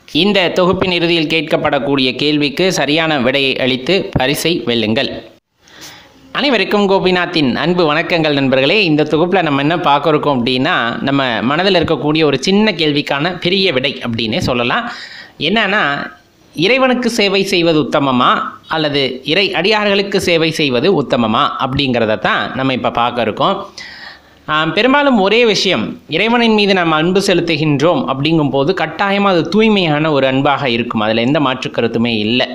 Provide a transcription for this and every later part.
இந்த தொகுப்பின் இறுதியில் கேட்கப்படக்கூடிய கேள்விக்கு சரியான விடையை அளித்து பரிசை வெல்லுங்கள் அனைவருக்கும் கோபிநாத்தின் அன்பு வணக்கங்கள் நண்பர்களே இந்த தொகுப்பில் நம்ம என்ன பார்க்க இருக்கோம் அப்படின்னா நம்ம மனதில் இருக்கக்கூடிய ஒரு சின்ன கேள்விக்கான பெரிய விடை அப்படின்னே சொல்லலாம் என்னன்னா இறைவனுக்கு சேவை செய்வது உத்தமமா அல்லது இறை அடியார்களுக்கு சேவை செய்வது உத்தமமா அப்படிங்கிறத தான் நம்ம இப்போ பார்க்க இருக்கோம் ஆம், பெரும்பாலும் ஒரே விஷயம் இறைவனின் மீது நாம் அன்பு செலுத்துகின்றோம் அப்படிங்கும்போது கட்டாயமாக அது தூய்மையான ஒரு அன்பாக இருக்கும் அதில் எந்த மாற்று கருத்துமே இல்லை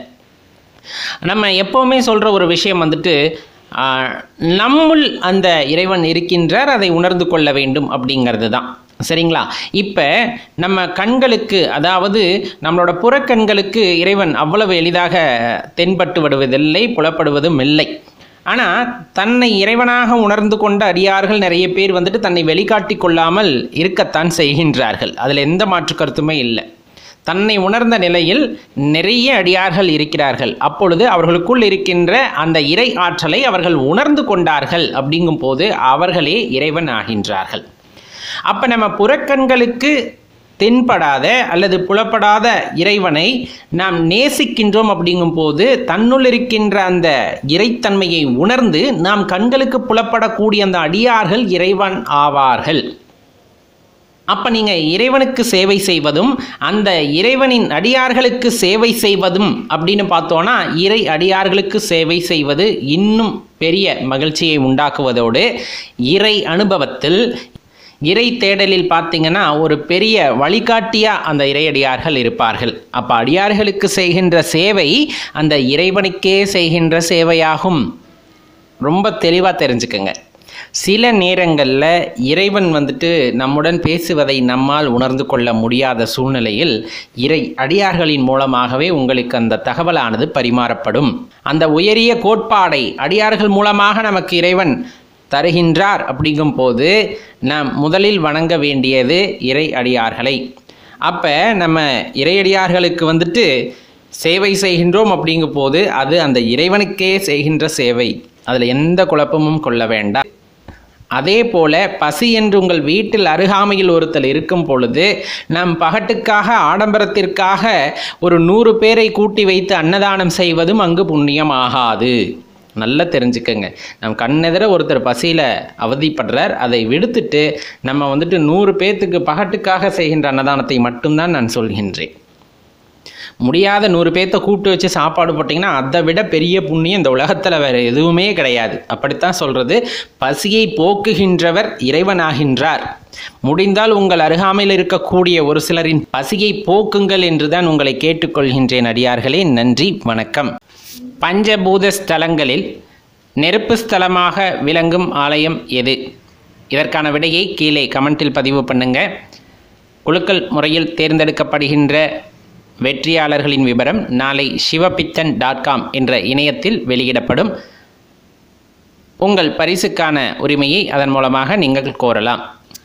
நம்ம எப்போவுமே சொல்கிற ஒரு விஷயம் வந்துட்டு ஆ, நம்முள் அந்த இறைவன் இருக்கின்றார் அதை உணர்ந்து கொள்ள வேண்டும் அப்படிங்கிறது தான் சரிங்களா இப்போ நம்ம கண்களுக்கு அதாவது நம்மளோட புறக்கண்களுக்கு இறைவன் அவ்வளவு எளிதாக தென்பட்டு விடுவதில்லை புலப்படுவதும் இல்லை ஆனால் தன்னை இறைவனாக உணர்ந்து கொண்ட அடியார்கள் நிறைய பேர் வந்துட்டு தன்னை வெளிக்காட்டி கொள்ளாமல் இருக்கத்தான் செய்கின்றார்கள் அதில் எந்த மாற்று கருத்துமே இல்லை தன்னை உணர்ந்த நிலையில் நிறைய அடியார்கள் இருக்கிறார்கள் அப்பொழுது அவர்களுக்குள் இருக்கின்ற அந்த இறை ஆற்றலை அவர்கள் உணர்ந்து கொண்டார்கள் அப்படிங்கும் போது அவர்களே இறைவன் ஆகின்றார்கள் அப்போ நம்ம புறக்கண்களுக்கு தென்படாத அல்லது புலப்படாத இறைவனை நாம் நேசிக்கின்றோம் அப்படிங்கும்போது தன்னுள் இருக்கின்ற அந்த இறைத்தன்மையை உணர்ந்து நாம் கண்களுக்கு புலப்படக்கூடிய அந்த அடியார்கள் இறைவன் ஆவார்கள் அப்போ நீங்கள் இறைவனுக்கு சேவை செய்வதும் அந்த இறைவனின் அடியார்களுக்கு சேவை செய்வதும் அப்படின்னு பார்த்தோன்னா இறை அடியார்களுக்கு சேவை செய்வது இன்னும் பெரிய மகிழ்ச்சியை உண்டாக்குவதோடு இறை அனுபவத்தில் இறை தேடலில் பார்த்தீங்கன்னா ஒரு பெரிய வழிகாட்டியாக அந்த இறையடியார்கள் இருப்பார்கள் அப்போ அடியார்களுக்கு செய்கின்ற சேவை அந்த இறைவனுக்கே செய்கின்ற சேவையாகும் ரொம்ப தெளிவாக தெரிஞ்சுக்கங்க சில நேரங்களில் இறைவன் வந்துட்டு நம்முடன் பேசுவதை நம்மால் உணர்ந்து கொள்ள முடியாத சூழ்நிலையில் இறை அடியார்களின் மூலமாகவே உங்களுக்கு அந்த தகவலானது பரிமாறப்படும் அந்த உயரிய கோட்பாடை அடியார்கள் மூலமாக நமக்கு இறைவன் தருகின்றார் அப்படிங்கும் போது நாம் முதலில் வணங்க வேண்டியது இறை அடியார்களை அப்போ நம்ம இறையடியார்களுக்கு வந்துட்டு சேவை செய்கின்றோம் அப்படிங்கும் போது அது அந்த இறைவனுக்கே செய்கின்ற சேவை அதில் எந்த குழப்பமும் கொள்ள வேண்டாம் அதே போல பசி என்று உங்கள் வீட்டில் அருகாமையில் ஒருத்தர் இருக்கும் பொழுது நாம் பகட்டுக்காக ஆடம்பரத்திற்காக ஒரு நூறு பேரை கூட்டி வைத்து அன்னதானம் செய்வதும் அங்கு புண்ணியமாகாது நல்லா தெரிஞ்சுக்கங்க நம் கண்ணெதிர ஒருத்தர் பசியில் அவதிப்படுறார் அதை விடுத்துட்டு நம்ம வந்துட்டு நூறு பேர்த்துக்கு பகட்டுக்காக செய்கின்ற அன்னதானத்தை மட்டும்தான் நான் சொல்கின்றேன் முடியாத நூறு பேர்த்த கூப்பிட்டு வச்சு சாப்பாடு போட்டிங்கன்னா அதை விட பெரிய புண்ணியம் இந்த உலகத்தில் வேறு எதுவுமே கிடையாது அப்படித்தான் சொல்கிறது பசியை போக்குகின்றவர் இறைவனாகின்றார் முடிந்தால் உங்கள் அருகாமையில் இருக்கக்கூடிய ஒரு சிலரின் பசியை போக்குங்கள் என்றுதான் உங்களை கேட்டுக்கொள்கின்றேன் அடியார்களே நன்றி வணக்கம் பஞ்சபூத ஸ்தலங்களில் நெருப்பு ஸ்தலமாக விளங்கும் ஆலயம் எது இதற்கான விடையை கீழே கமெண்டில் பதிவு பண்ணுங்க குலுக்கல் முறையில் தேர்ந்தெடுக்கப்படுகின்ற வெற்றியாளர்களின் விவரம் நாளை சிவபித்தன் டாட் காம் என்ற இணையத்தில் வெளியிடப்படும் உங்கள் பரிசுக்கான உரிமையை அதன் மூலமாக நீங்கள் கோரலாம்